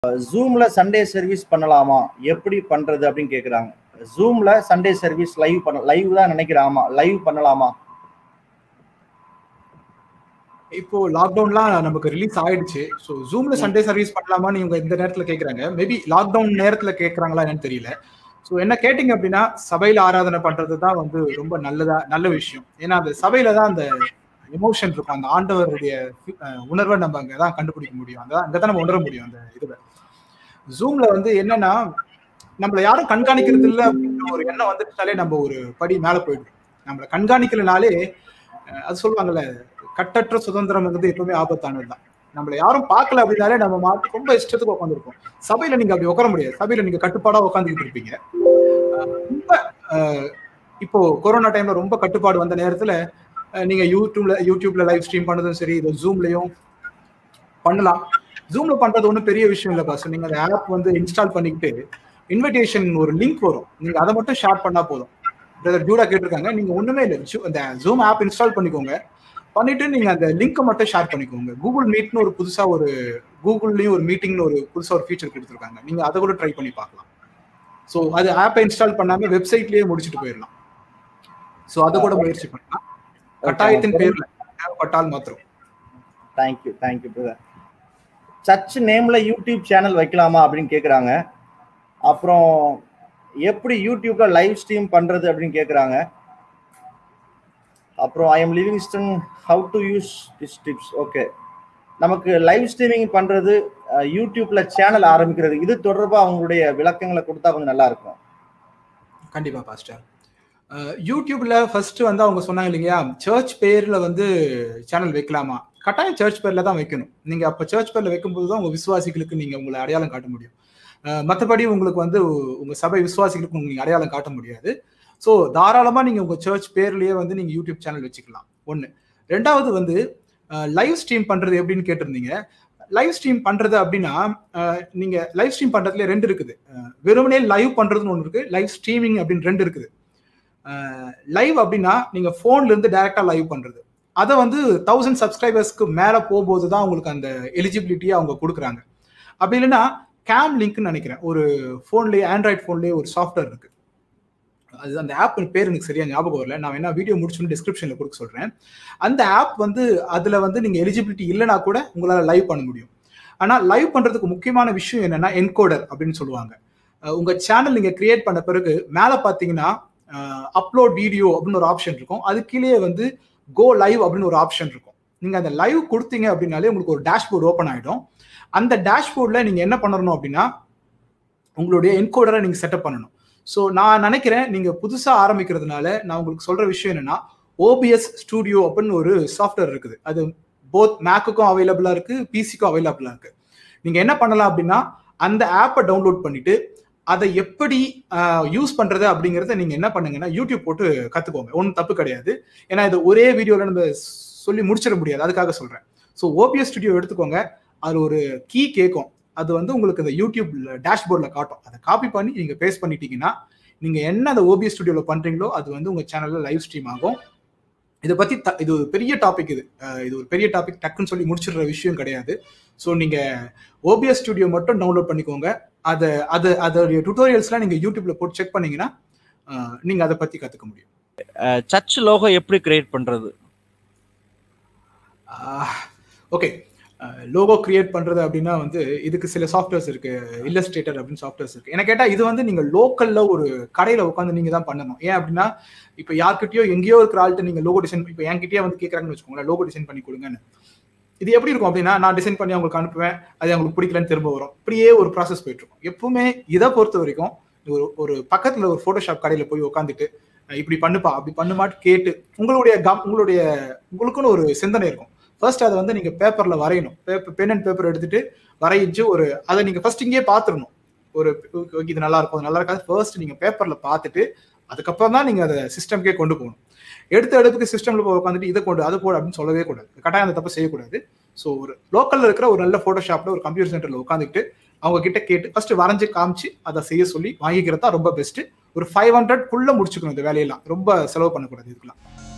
ஜூம்ல Sunday service பண்ணலாமா எப்படி பண்றது அப்படின்னு கேக்குறாங்க ஜூம்ல சண்டே சர்வீஸ் லைவ் பண்ண லைவ் தான் நினைக்கிறேன் ஆமா லைவ் பண்ணலாமா இப்போ லாக்டவுன்லாம் நமக்கு ரிலீஸ் ஆயிடுச்சு ஸோ ஜூம்ல சண்டே சர்வீஸ் பண்ணலாமான்னு இவங்க இந்த நேரத்துல கேக்குறாங்க மேபி லாக்டவுன் நேரத்துல கேக்குறாங்களா என்னன்னு தெரியல ஸோ என்ன கேட்டிங்க அப்படின்னா சபையில ஆராதனை பண்றது தான் வந்து ரொம்ப நல்லதா நல்ல விஷயம் ஏன்னா அந்த சபையில தான் அந்த எமோஷன் இருக்கும் அந்த ஆண்டவருடைய அஹ், உணர்வை நம்ம அங்கதான் கண்டுபிடிக்க முடியும் அங்கதான் அங்கதான் நம்ம உணர முடியும் அந்த இதுல ஜூம்ல வந்து என்னன்னா நம்மள யாரும் கண்காணிக்கிறது இல்லை அப்படின்ற ஒரு எண்ணம் வந்துட்டாலே நம்ம ஒரு படி மேல போயிடும் நம்மள கண்காணிக்கலனாலே அஹ், அது சொல்லுவாங்கல்ல கட்டற்ற சுதந்திரம்ங்கிறது எப்பவுமே ஆபத்தானது தான் நம்மள யாரும் பார்க்கல அப்படின்னாலே நம்ம மாட்டு ரொம்ப இஷ்டத்துக்கு உட்காந்துருப்போம் சபையில நீங்க அப்படி உட்கார முடியாது சபையில நீங்க கட்டுப்பாடா உட்காந்துக்கிட்டு இருப்பீங்க அஹ் ரொம்ப அஹ், இப்போ கொரோனா டைம்ல ரொம்ப கட்டுப்பாடு வந்த நேரத்துல அஹ், நீங்க யூடியூப்ல யூடியூப்ல லைவ் ஸ்ட்ரீம் பண்ணதும் சரி இது ஜூம்லயும் பண்ணலாம் ஜூம்ல பண்றது ஒன்றும் பெரிய விஷயம் இல்லை பாஸ் நீங்க அந்த ஆப் வந்து இன்ஸ்டால் பண்ணிக்கிட்டு இன்விடேஷன் ஒரு லிங்க் வரும் நீங்க அதை மட்டும் ஷேர் பண்ணா போதும் பிரதர் ஜூடா கேட்டிருக்காங்க நீங்க ஒண்ணுமே இல்லை Zo- அந்த ஜூம் ஆப் இன்ஸ்டால் பண்ணிக்கோங்க பண்ணிட்டு நீங்க அந்த லிங்கை மட்டும் ஷேர் பண்ணிக்கோங்க கூகுள் மீட்னு ஒரு புதுசா ஒரு கூகுள்லயும் ஒரு மீட்டிங்னு ஒரு புதுசா ஒரு ஃபீச்சர் கொடுத்துருக்காங்க நீங்க அதை கூட ட்ரை பண்ணி பார்க்கலாம் ஸோ அது ஆப்பை இன்ஸ்டால் பண்ணாம வெப்சைட்லயே முடிச்சுட்டு போயிடலாம் ஸோ அதை கூட முயற்சி பண்ணலாம் கட்டாயத்தின் பேர்ல தேவைப்பட்டால் மாத்திரம் தேங்க்யூ தேங்க்யூ பிரதர் சர்ச் நேம்ல யூடியூப் சேனல் வைக்கலாமா அப்படின்னு கேக்குறாங்க அப்புறம் எப்படி யூடியூப்ல லைவ் ஸ்ட்ரீம் பண்றது அப்படின்னு கேக்குறாங்க அப்புறம் I am Livingston how to use this tips okay நமக்கு லைவ் ஸ்ட்ரீமிங் பண்றது அஹ், யூடியூப்ல சேனல் ஆரம்பிக்கிறது இது தொடர்பா அவங்களுடைய விளக்கங்களை கொடுத்தா கொஞ்சம் நல்லா இருக்கும் கண்டிப்பா பாஸ்டர் அஹ் யூடியூப்ல ஃபர்ஸ்ட் வந்து அவங்க சொன்னாங்க இல்லையா சர்ச் பேர்ல வந்து சேனல் வைக்கலாமா கட்டாயம் சர்ச் பேர்ல தான் வைக்கணும் நீங்க அப்ப சர்ச் பேர்ல வைக்கும்போது தான் உங்க விசுவாசிகளுக்கு நீங்க உங்களை அடையாளம் காட்ட முடியும் அஹ் மத்தபடி உங்களுக்கு வந்து உங்க சபை விசுவாசிகளுக்கு நீங்க அடையாளம் காட்ட முடியாது ஸோ தாராளமா நீங்க உங்க சர்ச் பேர்லயே வந்து நீங்க யூடியூப் சேனல் வச்சுக்கலாம் ஒண்ணு ரெண்டாவது வந்து லைவ் ஸ்ட்ரீம் பண்றது எப்படின்னு கேட்டிருந்தீங்க லைவ் ஸ்ட்ரீம் பண்றது அப்படின்னா அஹ், நீங்க லைவ் ஸ்ட்ரீம் பண்றதுல ரெண்டு இருக்குது அஹ், வெறுமனே லைவ் பண்றதுன்னு ஒன்று இருக்கு லைவ் ஸ்ட்ரீமிங் அப்படின்னு ரெண்டு இருக்குது லைவ் அப்படின்னா நீங்க போன்ல இருந்து டைரக்டா லைவ் பண்றது அதை வந்து தௌசண்ட் சப்ஸ்கிரைபர்ஸ்க்கு மேல போகும்போது தான் உங்களுக்கு அந்த எலிஜிபிலிட்டியை அவங்க கொடுக்குறாங்க அப்படி இல்லைன்னா கேம் லிங்க்னு நினைக்கிறேன் ஒரு ஃபோன்லேயே ஆண்ட்ராய்ட் ஃபோன்லேயே ஒரு சாஃப்ட்வேர் இருக்கு அது அந்த ஆப் பேர் எனக்கு சரியா ஞாபகம் வரல நான் என்ன வீடியோ முடிச்சுன்னு டிஸ்கிரிப்ஷன்ல கொடுக்க சொல்றேன் அந்த ஆப் வந்து அதுல வந்து நீங்க எலிஜிபிலிட்டி இல்லைனா கூட உங்களால லைவ் பண்ண முடியும் ஆனா லைவ் பண்றதுக்கு முக்கியமான விஷயம் என்னன்னா என்கோடர் அப்படின்னு சொல்லுவாங்க அஹ் உங்க சேனல் நீங்க கிரியேட் பண்ண பிறகு மேல பாத்தீங்கன்னா அப்லோட் வீடியோ அப்படின்னு ஒரு ஆப்ஷன் இருக்கும் அது கீழே வந்து கோ லைவ் அப்படின்னு ஒரு ஆப்ஷன் இருக்கும் நீங்க அந்த லைவ் கொடுத்தீங்க அப்படின்னாலே உங்களுக்கு ஒரு டேஷ்போர்ட் ஓப்பன் ஆயிடும் அந்த டேஷ்போர்ட்ல நீங்க என்ன பண்ணணும் அப்படின்னா உங்களுடைய என்கோடரை நீங்க செட்டப் பண்ணணும் ஸோ நான் நினைக்கிறேன் நீங்க புதுசா ஆரம்பிக்கிறதுனால நான் உங்களுக்கு சொல்ற விஷயம் என்னன்னா ஓபிஎஸ் ஸ்டூடியோ அப்படின்னு ஒரு சாஃப்ட்வேர் இருக்குது அது போத் மேக்குக்கும் அவைலபிளா இருக்கு பிசிக்கும் அவைலபிளா இருக்கு நீங்க என்ன பண்ணலாம் அப்படின்னா அந்த ஆப்பை டவுன்லோட் பண்ணிட்டு அதை எப்படி யூஸ் பண்றது அப்படிங்கறத நீங்க என்ன பண்ணுங்கன்னா யூடியூப் போட்டு கத்துக்கோங்க ஒன்றும் தப்பு கிடையாது ஏன்னா இது ஒரே வீடியோல நம்ம சொல்லி முடிச்சிட முடியாது அதுக்காக சொல்றேன் ஸோ ஓபிஎஸ் ஸ்டுடியோ எடுத்துக்கோங்க அது ஒரு கீ கேட்கும் அது வந்து உங்களுக்கு இந்த யூடியூப் டேஷ்போர்டில் காட்டும் அதை காப்பி பண்ணி நீங்க பேஸ்ட் பண்ணிட்டீங்கன்னா நீங்க என்ன அந்த ஓபிஎஸ் ஸ்டுடியோல பண்றீங்களோ அது வந்து உங்க சேனல்ல லைவ் ஸ்ட்ரீம் ஆகும் இதை பத்தி த- இது ஒரு பெரிய டாபிக் இது அஹ் இது ஒரு பெரிய டாபிக் டக்குன்னு சொல்லி முடிச்சிடுற விஷயம் கிடையாது ஸோ நீங்க ஓபிஎஸ் ஸ்டுடியோ மட்டும் டவுன்லோட் பண்ணிக்கோங்க அதை அது அதோடைய டுட்டோரியல்ஸ்லாம் நீங்க யூடியூப்ல போட்டு செக் பண்ணீங்கன்னா அஹ் நீங்க அதை பத்தி கத்துக்க முடியும் சர்ச் லோகோ எப்படி கிரியேட் பண்றது ஓகே லோகோ கிரியேட் பண்றது அப்படின்னா வந்து இதுக்கு சில சாஃப்ட்வேர்ஸ் இருக்கு இல்லஸ்ட்ரேட்டர் அப்படின்னு சாஃப்ட்வேர்ஸ் இருக்கு என்ன கேட்டா இது வந்து நீங்க லோக்கல்ல ஒரு கடையில உட்காந்து நீங்க தான் பண்ணணும் ஏன் அப்படின்னா இப்ப யார்கிட்டயோ எங்கேயோ இருக்கிற ஆள்கிட்ட நீங்க லோகோ டிசைன் இப்போ என்கிட்டயே வந்து கேட்கறாங்கன்னு வச்சுக்கோங்களேன் லோகோ டிசைன் பண்ணி கொடுங்கன்னு இது எப்படி இருக்கும் அப்படின்னா நான் டிசைன் பண்ணி அவங்களுக்கு அனுப்புவேன் அது அவங்களுக்கு பிடிக்கலன்னு திரும்ப வரும் இப்படியே ஒரு ப்ராசஸ் போயிட்டு இருக்கும் எப்பவுமே இதை பொறுத்த வரைக்கும் ஒரு ஒரு பக்கத்துல ஒரு போட்டோஷாப் கடையில போய் உட்காந்துட்டு அஹ் இப்படி பண்ணுப்பா அப்படி பண்ணுமாட்டு கேட்டு உங்களுடைய கம் உங்களுடைய உங்களுக்குன்னு ஒரு சிந்தனை இருக்கும் ஃபர்ஸ்ட் அதை வந்து நீங்க பேப்பர்ல வரையணும் பேப்பர் பென் அண்ட் பேப்பர் எடுத்துட்டு வரையிச்சு ஒரு அதை நீங்க ஃபர்ஸ்ட் இங்கேயே பார்த்துடணும் ஒரு okay, இது நல்லா இருக்கும் அது நல்லா இருக்காது ஃபர்ஸ்ட் நீங்க பேப்பர்ல பார்த்துட்டு அதுக்கப்புறம் தான் நீங்க அதை சிஸ்டம்க்கே கொண்டு போகணும் எடுத்த எடுப்புக்கு சிஸ்டம்ல போய் உட்காந்துட்டு இதை கொண்டு அதை போடு அப்படின்னு சொல்லவே கூடாது கட்டாயம் அந்த தப்பு செய்யக்கூடாது ஸோ ஒரு லோக்கல்ல இருக்கிற ஒரு நல்ல போட்டோஷாப்ல ஒரு கம்ப்யூட்டர் சென்டர்ல உட்காந்துட்டு அவங்க கிட்ட கேட்டு ஃபர்ஸ்ட் வரைஞ்சு காமிச்சு அதை செய்ய சொல்லி வாங்கிக்கிறது தான் ரொம்ப பெஸ்ட் ஒரு ஃபைவ் ஹண்ட்ரட் குள்ள முடிச்சுக்கணும் இந்த வேலையெல்லாம் ரொம்ப செலவு பண்ணக்கூடாது இதுக்கெல்லாம்